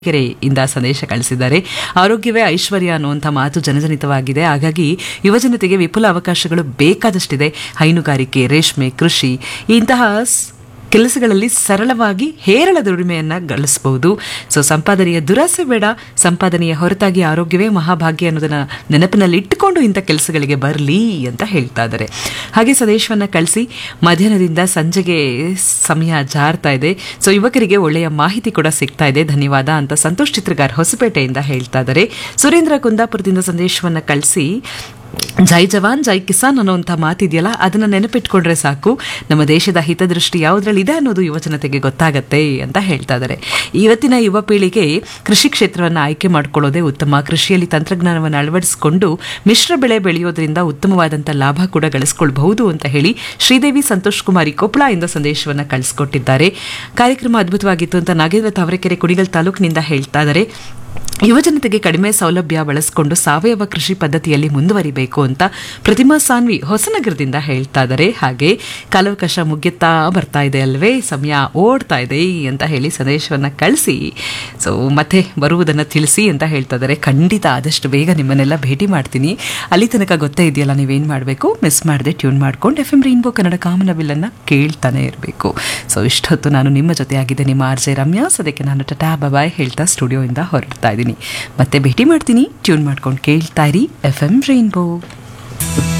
ಕೆರೆಯಿಂದ ಸಂದೇಶ ಕಳಿಸಿದ್ದಾರೆ ಆರೋಗ್ಯವೇ ಐಶ್ವರ್ಯ ಅನ್ನುವಂಥ ಮಾತು ಜನಜನಿತವಾಗಿದೆ ಹಾಗಾಗಿ ಯುವಜನತೆಗೆ ವಿಪುಲ ಅವಕಾಶಗಳು ಬೇಕಾದಷ್ಟಿದೆ ಹೈನುಗಾರಿಕೆ ರೇಷ್ಮೆ ಕೃಷಿ ಇಂತಹ ಸ್- ಕೆಲಸಗಳಲ್ಲಿ ಸರಳವಾಗಿ ಹೇರಳ ದುಡಿಮೆಯನ್ನ ಗಳಿಸಬಹುದು ಸೊ ಸಂಪಾದನೆಯ ದುರಾಸೆ ಬೇಡ ಸಂಪಾದನೆಯ ಹೊರತಾಗಿ ಆರೋಗ್ಯವೇ ಮಹಾಭಾಗ್ಯ ಅನ್ನೋದನ್ನ ನೆನಪಿನಲ್ಲಿ ಇಟ್ಟುಕೊಂಡು ಇಂಥ ಕೆಲಸಗಳಿಗೆ ಬರಲಿ ಅಂತ ಹೇಳ್ತಾ ಇದ್ದಾರೆ ಹಾಗೆ ಸಂದೇಶವನ್ನ ಕಳಿಸಿ ಮಧ್ಯಾಹ್ನದಿಂದ ಸಂಜೆಗೆ ಸಮಯ ಜಾರ್ತಾ ಇದೆ ಸೊ ಯುವಕರಿಗೆ ಒಳ್ಳೆಯ ಮಾಹಿತಿ ಕೂಡ ಸಿಗ್ತಾ ಇದೆ ಧನ್ಯವಾದ ಅಂತ ಸಂತೋಷ್ ಚಿತ್ರಗಾರ್ ಹೊಸಪೇಟೆಯಿಂದ ಹೇಳ್ತಾ ಇದ್ದಾರೆ ಸುರೇಂದ್ರ ಕುಂದಾಪುರದಿಂದ ಸಂದೇಶವನ್ನ ಕಳಿಸಿ ಜೈ ಜವಾನ್ ಜೈ ಕಿಸಾನ್ ಅನ್ನೋಂಥ ಮಾತಿದೆಯಲ್ಲ ಅದನ್ನ ನೆನಪಿಟ್ಕೊಂಡ್ರೆ ಸಾಕು ನಮ್ಮ ದೇಶದ ಹಿತದೃಷ್ಟಿ ಯಾವುದ್ರಲ್ಲಿ ಇದೆ ಅನ್ನೋದು ಯುವಜನತೆಗೆ ಗೊತ್ತಾಗತ್ತೆ ಅಂತ ಹೇಳ್ತಾ ಇದ್ದಾರೆ ಇವತ್ತಿನ ಯುವ ಪೀಳಿಗೆ ಕೃಷಿ ಕ್ಷೇತ್ರವನ್ನು ಆಯ್ಕೆ ಮಾಡ್ಕೊಳ್ಳೋದೇ ಉತ್ತಮ ಕೃಷಿಯಲ್ಲಿ ತಂತ್ರಜ್ಞಾನವನ್ನು ಅಳವಡಿಸಿಕೊಂಡು ಮಿಶ್ರ ಬೆಳೆ ಬೆಳೆಯೋದ್ರಿಂದ ಉತ್ತಮವಾದಂಥ ಲಾಭ ಕೂಡ ಗಳಿಸ್ಕೊಳ್ಬಹುದು ಅಂತ ಹೇಳಿ ಶ್ರೀದೇವಿ ಸಂತೋಷ್ ಕುಮಾರಿ ಕೊಪ್ಪಳ ಇಂದ ಸಂದೇಶವನ್ನು ಕಳಿಸ್ಕೊಟ್ಟಿದ್ದಾರೆ ಕಾರ್ಯಕ್ರಮ ಅದ್ಭುತವಾಗಿತ್ತು ಅಂತ ನಾಗೇಂದ್ರ ತಾವರೆಕೆರೆ ಕುಣಿಗಲ್ ತಾಲೂಕಿನಿಂದ ಹೇಳ್ತಾ ಇದ್ದಾರೆ ಯುವಜನತೆಗೆ ಕಡಿಮೆ ಸೌಲಭ್ಯ ಬಳಸಿಕೊಂಡು ಸಾವಯವ ಕೃಷಿ ಪದ್ಧತಿಯಲ್ಲಿ ಮುಂದುವರಿಬೇಕು ಅಂತ ಪ್ರತಿಮಾ ಸಾನ್ವಿ ಹೊಸನಗರದಿಂದ ಹೇಳ್ತಾ ಇದ್ದಾರೆ ಹಾಗೆ ಕಾಲಾವಕಾಶ ಮುಗಿಯುತ್ತಾ ಬರ್ತಾ ಇದೆ ಅಲ್ವೇ ಸಮಯ ಓಡ್ತಾ ಇದೆ ಅಂತ ಹೇಳಿ ಸಂದೇಶವನ್ನ ಕಳಿಸಿ ಸೊ ಮತ್ತೆ ಬರುವುದನ್ನು ತಿಳಿಸಿ ಅಂತ ಹೇಳ್ತಾ ಇದ್ದಾರೆ ಖಂಡಿತ ಆದಷ್ಟು ಬೇಗ ನಿಮ್ಮನ್ನೆಲ್ಲ ಭೇಟಿ ಮಾಡ್ತೀನಿ ಅಲ್ಲಿ ತನಕ ಗೊತ್ತೇ ಇದೆಯಲ್ಲ ನೀವೇನು ಮಾಡಬೇಕು ಮಿಸ್ ಮಾಡದೆ ಟ್ಯೂನ್ ಮಾಡ್ಕೊಂಡು ಎಫ್ ಎಂ ರೈನ್ಬೋ ಕನ್ನಡ ಕಾಮನಬಿಲ್ಲನ್ನು ಕೇಳ್ತಾನೆ ಇರಬೇಕು ಸೊ ಇಷ್ಟೊತ್ತು ನಾನು ನಿಮ್ಮ ಜೊತೆ ಆಗಿದೆ ನಿಮ್ಮ ಆರ್ ಜೆ ರಮ್ಯಾ ಸದ್ಯಕ್ಕೆ ನಾನು ಟಟಾ ಬಾಯ್ ಹೇಳ್ತಾ ಸ್ಟುಡಿಯೋಯಿಂದ ಹೊರಡ್ತಾ ಇದ್ದೀನಿ ಮತ್ತೆ ಭೇಟಿ ಮಾಡ್ತೀನಿ ಟ್ಯೂನ್ ಮಾಡ್ಕೊಂಡು ಕೇಳ್ತಾ ಇರಿ ಎಫ್ ಎಂ ರೈನ್ಬೋ